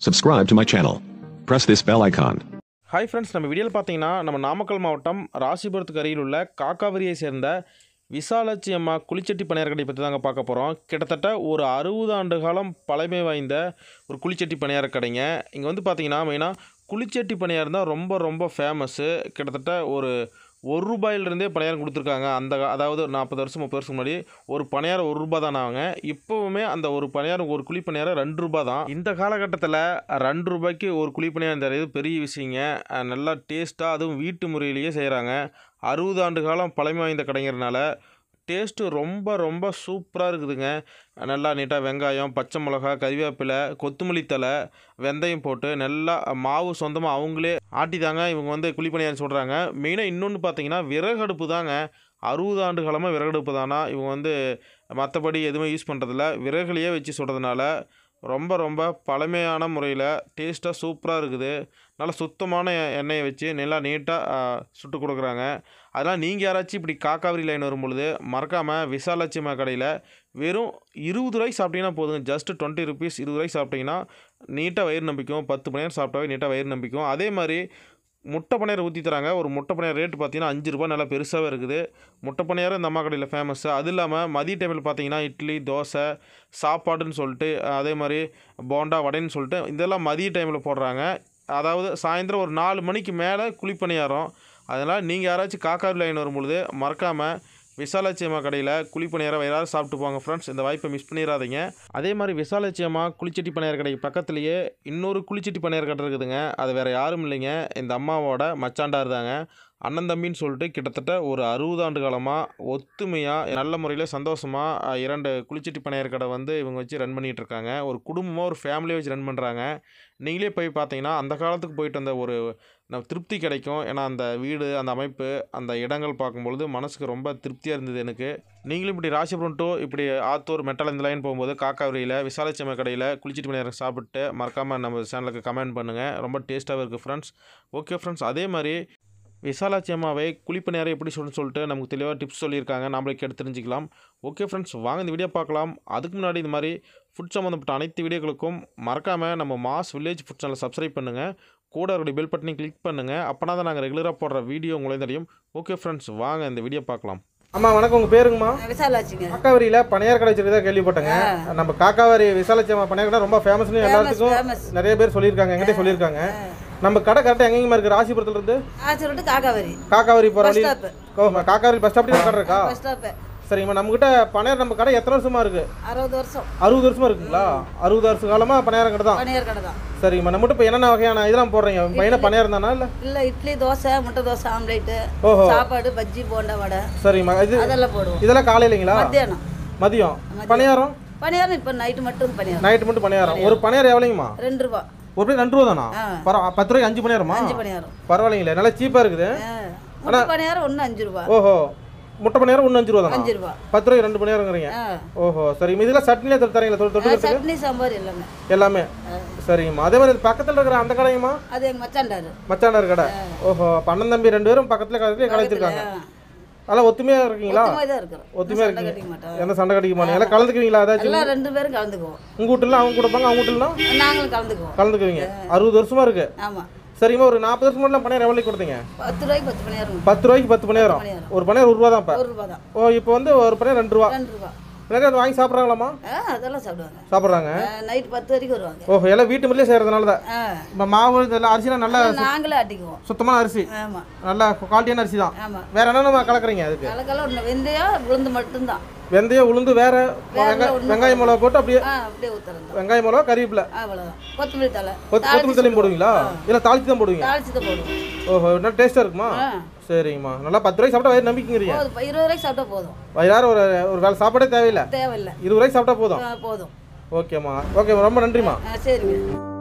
Subscribe to my channel. Press this bell icon. Hi friends நம்ம வீடியோவில் பார்த்தீங்கன்னா நம்ம நாமக்கல் மாவட்டம் ராசிபுரத்துக்கு அருகில் உள்ள காக்காவரியை சேர்ந்த விசாலாட்சி அம்மா குளிச்சட்டி பணியாரக்கடை பற்றி தாங்க பார்க்க போகிறோம் கிட்டத்தட்ட ஒரு அறுபது ஆண்டு காலம் பழமை வாய்ந்த ஒரு குளிச்சட்டி பணியார கடைங்க இங்கே வந்து பார்த்தீங்கன்னா மெயினாக குளிச்சட்டி பணியாரம் தான் ரொம்ப ரொம்ப ஃபேமஸ்ஸு கிட்டத்தட்ட ஒரு ஒரு ரூபாயிலிருந்தே பணியாரம் கொடுத்துருக்காங்க அந்த கா- அதாவது ஒரு நாற்பது வருஷம் முப்பது வருஷம் முன்னாடி ஒரு பணியாரம் ஒரு ரூபா தான் ஆகுங்க இப்போவுமே அந்த ஒரு பணியாரம் ஒரு குழி பணியாரம் ரெண்டு ரூபா தான் இந்த காலகட்டத்தில் ரெண்டு ரூபாய்க்கு ஒரு குழி பணியாரம் தரது பெரிய விஷயங்க அஹ் நல்லா டேஸ்ட்டாக அதுவும் வீட்டு முறையிலேயே செய்கிறாங்க அறுபது ஆண்டு காலம் பழமை வாய்ந்த கடைங்கிறனால டேஸ்ட்டு ரொம்ப ரொம்ப சூப்பராக இருக்குதுங்க நல்லா நீட்டாக வெங்காயம் பச்சை மிளகா கறிவேப்பிலை கொத்தமல்லி தழை வெந்தயம் போட்டு நல்லா மாவு சொந்தமாக அவங்களே ஆட்டி தாங்க இவங்க வந்து குழிப்பணியாரம் சொல்கிறாங்க மெயினாக இன்னொன்று பார்த்தீங்கன்னா விறகடுப்பு தாங்க அறுபது ஆண்டு காலமாக விறகடுப்பு தானா இவங்க வந்து மற்றபடி எதுவுமே யூஸ் பண்ணுறதில்ல விறகுலையே வச்சு சுடுறதுனால ரொம்ப ரொம்ப பழமையான முறையில் டேஸ்ட்டாக சூப்பராக இருக்குது நல்லா சுத்தமான எ- எண்ணெயை வச்சு நல்லா நீட்டாக சுட்டு கொடுக்குறாங்க அதனால் நீங்கள் யாராச்சும் இப்படி காக்காவரி லைன் வரும்பொழுது மறக்காமல் விசாலாட்சிமா கடையில் வெறும் இருபது ரூபாய்க்கு சாப்பிட்டீங்கன்னா போதுங்க ஜஸ்ட் டுவெண்ட்டி ருபீஸ் இருபது ரூபாய்க்கு சாப்பிட்டீங்கன்னா நீட்டாக வயிறு நம்பிக்கும் பத்து மணி நேரம் சாப்பிட்டாவே நீட்டாக வயிறு நம்பிக்கும் அதே மாதிரி முட்டை பணியாரம் ஊற்றி தராங்க ஒரு முட்டை பணியாரம் ரேட்டு பார்த்தீங்கன்னா அஞ்சு ரூபாய் நல்லா பெருசாகவே இருக்குது முட்டை பணியாரம் இந்த அம்மா கடையில் ஃபேமஸ்ஸு அது இல்லாமல் மதிய டைமில் பார்த்தீங்கன்னா இட்லி தோசை சாப்பாடுன்னு சொல்லிட்டு அதே மாதிரி போண்டா வடைன்னு சொல்லிட்டு இதெல்லாம் மதிய டைமில் போடுறாங்க அதாவது சாயந்தரம் ஒரு நாலு மணிக்கு மேலே குழிப்பணியாரம் அதனால் நீங்கள் யாராச்சும் காக்காரி லைன் வரும்பொழுது மறக்காமல் விசாலாட்சி அம்மா கடையில் குழிப்பணியாரம் வேறு யாராவது சாப்பிட்டு போங்க ஃப்ரெண்ட்ஸ் இந்த வாய்ப்பை மிஸ் பண்ணிடாதீங்க அதே மாதிரி விசாலாட்சி அம்மா குளிச்சட்டி பணியார கடைக்கு பக்கத்துலேயே இன்னொரு குளிச்சட்டி பணியார கடை இருக்குதுங்க அது வேறு யாரும் இல்லைங்க இந்த அம்மாவோட மச்சாண்டார் தாங்க அண்ணன் தம்பின்னு சொல்லிட்டு கிட்டத்தட்ட ஒரு அறுபது ஆண்டு காலமாக ஒத்துமையாக நல்ல முறையில் சந்தோஷமாக இரண்டு குளிச்சட்டி பணியார கடை வந்து இவங்க வச்சு ரன் பண்ணிகிட்டு இருக்காங்க ஒரு குடும்பமாக ஒரு ஃபேமிலியை வச்சு ரன் பண்ணுறாங்க நீங்களே போய் பார்த்தீங்கன்னா அந்த காலத்துக்கு போயிட்டு வந்த ஒரு நம்ம திருப்தி கிடைக்கும் ஏன்னா அந்த வீடு அந்த அமைப்பு அந்த இடங்கள் பார்க்கும்பொழுது மனசுக்கு ரொம்ப திருப்தியாக இருந்தது எனக்கு நீங்களும் இப்படி ராசிபுரம் டு இப்படி ஆத்தூர் மெட்டல் இந்த லைன் போகும்போது காக்காவரியில் விசாலட்சுமி கடையில் குளிச்சிட்டு மணி நேரம் சாப்பிட்டு மறக்காமல் நம்ம சேனலுக்கு கமெண்ட் பண்ணுங்கள் ரொம்ப டேஸ்ட்டாகவே இருக்குது ஃப்ரெண்ட்ஸ் ஓகே ஃப்ரெண்ட்ஸ் அதே மாதிரி விசாலாட்சி அம்மாவை குளிப்பு நேரம் எப்படி சொல்லணும்னு சொல்லிட்டு நமக்கு தெளிவாக டிப்ஸ் சொல்லியிருக்காங்க நம்மளே கேட்டு தெரிஞ்சுக்கலாம் ஓகே ஃப்ரெண்ட்ஸ் வாங்க இந்த வீடியோ பார்க்கலாம் அதுக்கு முன்னாடி இந்த மாதிரி ஃபுட் சம்மந்தப்பட்ட அனைத்து வீடியோக்களுக்கும் மறக்காமல் நம்ம மாஸ் வில்லேஜ் ஃபுட் சேனலை சப்ஸ்கிரைப் பண்ணுங்கள் கூட அவருடைய பெல் பட்டனை கிளிக் பண்ணுங்கள் அப்போனா தான் நாங்கள் ரெகுலராக போடுற வீடியோ உங்களே தெரியும் ஓகே ஃப்ரெண்ட்ஸ் வாங்க இந்த வீடியோ பார்க்கலாம் அம்மா வணக்கம் உங்க பேருங்கம்மா விசாலாச்சுங்க காக்காவரியில பணியார் கடை வச்சிருக்கதா கேள்விப்பட்டேங்க நம்ம காக்காவரி விசாலட்சி அம்மா பணியார் கடை ரொம்ப ஃபேமஸ்னு எல்லாத்துக்கும் famous. நிறைய பேர் சொல்லியிருக்காங்க என்கிட்ட சொல்லியிருக்காங்க நம்ம கடை கரெக்டாக எங்கேயுமா இருக்கு ராசிபுரத்துல இருந்து ஆ சொல்லிட்டு காக்காவரி காக்காவரி போகிற வழி stop. ஓ காக்காவரி பஸ் ஸ்டாப்ல கடை இருக்கா பஸ் ஸ்டாப்பு சரிங்கம்மா நம்மகிட்ட பணியார் நம்ம கடை எத்தனை வருஷமா இருக்கு அறுபது வருஷம் அறுபது வருஷமா இருக்குங்களா அறுபது வருஷ காலமா பணியாரம் கடை தான் பனியார் கடை தான் சரிங்கம்மா நம்மகிட்ட இப்போ என்னென்ன வகையான இதெல்லாம் போடுறீங்க பையனை பணியாரம் தானா இல்லை இல்லை இட்லி தோசை முட்டை தோசை ஆம்லேட்டு ஓஹோ சாப்பாடு பஜ்ஜி போண்டா வடை சரிங்கம்மா இது அதெல்லாம் போடுவோம் இதெல்லாம் காலையிலங்களா மத்தியானம் மதியம் பணியாரம் பனியாரம் இப்போ நைட்டு மட்டும் பனியாரம் நைட்டு மட்டும் பணியாரம் ஒரு பணியாரம் எவ்வளோங்கம்மா ரெண்டு ரூபா ஒரு பிளேட் ரெண்டு ரூபா தானா ஆ. பரவ பத்து ரூபாய்க்கு அஞ்சு பணியாரமா அஞ்சு பனியாரம் பரவாயில்லைங்களே நல்லா சீப்பாக இருக்குது ஆ முட்டை பனியாரம் ஒன்று அஞ்சு ரூபா ஓஹோ முட்டை பணியாரம் ஒன்று அஞ்சு ரூபா தானா அஞ்சு ரூபா பத்து ரூபாய்க்கு ரெண்டு பணியாரங்கிறீங்க ஆ ஓஹோ சரிங்க இதெல்லாம் சட்னிலே தொட்டு தரீங்களா தொட்டு ஆ, தொட்டுக்கிறதுக்கு சட்னி சாம்பார் எல்லாமே எல்லாமே சரிங்கம்மா அதே மாதிரி பக்கத்தில் இருக்கிற அந்த கடைங்கம்மா அது எங்கள் மச்சாண்டாரு மச்சாண்டார் கடை ஓஹோ அப்ப அண்ணன் தம்பி ரெண்டு பேரும் பக்கத்தில் கடையிலே கடை வச்சிருக்காங்க அதெல்லாம் ஒத்துமையாக இருக்கீங்களா ஒத்துமை தான் இருக்கிறோம் ஒத்துமையாக சண்டை இருக்கீங்க கட்டிக்க மாட்டோம் எந்த சண்டை கட்டிக்க மாட்டீங்க எல்லாம் கலந்துக்குவீங்களா ஏதாச்சும் எல்லாம் ரெண்டு பேரும் கலந்துக்குவோம் உங்கள் வீட்டுலாம் அவங்க கொடுப்பாங்க அவங்க வீட்டுலாம் நாங்களும் கலந்துக்குவோம் கலந்துக்குவீங்க அறுபது வருஷமா இருக்கு ஆமாம் சரிங்கம்மா ஒரு நாற்பது வருஷம் மட்டும் பணியாரம் எவ்வளோ கொடுத்தீங்க பத்து ரூபாய்க்கு பத்து பணியாரம் பத்து ரூபாய்க்கு பத்து பணியாரம் பணியாரம். ஒரு பணியாரம் ஒரு ரூபா தான் இப்போ ஒரு ரூபா தான் ஓ இப்போ வந்து ஒரு பணியாரம் ரெண்டு ரூபா ரெண்டு ரூபா நிறைய அதை வாங்கி சாப்பிட்றாங்களாம்மா ஆ அதெல்லாம் சாப்பிடுவாங்க சாப்பிட்றாங்க நைட் பத்து வரைக்கும் வருவாங்க ஓஹோ எல்லாம் வீட்டு முறையிலே செய்கிறதுனால தான் ஆ இப்போ மாவு இதெல்லாம் அரிசிலாம் நல்ல நாங்களே ஆட்டிக்குவோம் சுத்தமான அரிசி ஆமாம் நல்ல குவாலிட்டியான அரிசி தான் ஆமாம் வேற என்னென்ன கலக்குறீங்க அதுக்கு கலக்கெல்லாம் ஒன்று வெந்தயம் உளுந்து மட்டும்தான் வெந்தயம் உளுந்து வேற வெங்காய ஒண்ணும் வெங்காய மிளகா போட்டு அப்படியே ஆ அப்படியே ஊற்றுறது தான் வெங்காய மிளகா கறிவேப்பிலை அவ்வளோதான் கொத்தமல்லி தலை கொத்து கொத்தமல்லி தலையும் போடுவீங்களா இல்லை தாளிச்சு தான் போடுவீங்க தாளிச்சு தான் போடுவோம் ஓஹோ என்ன டேஸ்ட்டாக இருக்குமா ஆ சரிங்கம்மா நல்லா பத்து ரூபாய்க்கு சாப்பிட்டா வயிறு நம்பிக்கைங்கிறீங்க போதும் இப்ப இருபது ரூபாய்க்கு சாப்பிட்டா போதும் வயிறார ஒரு ஒரு வேலை சாப்பாடே தேவையில்லை தேவையில்லை இருபது ரூபாய்க்கு சாப்பிட்டா போதும் ஆ போதும் ஓகேம்மா ஓகேம்மா ரொம்ப நன்றிம்மா ஆ சரிங்க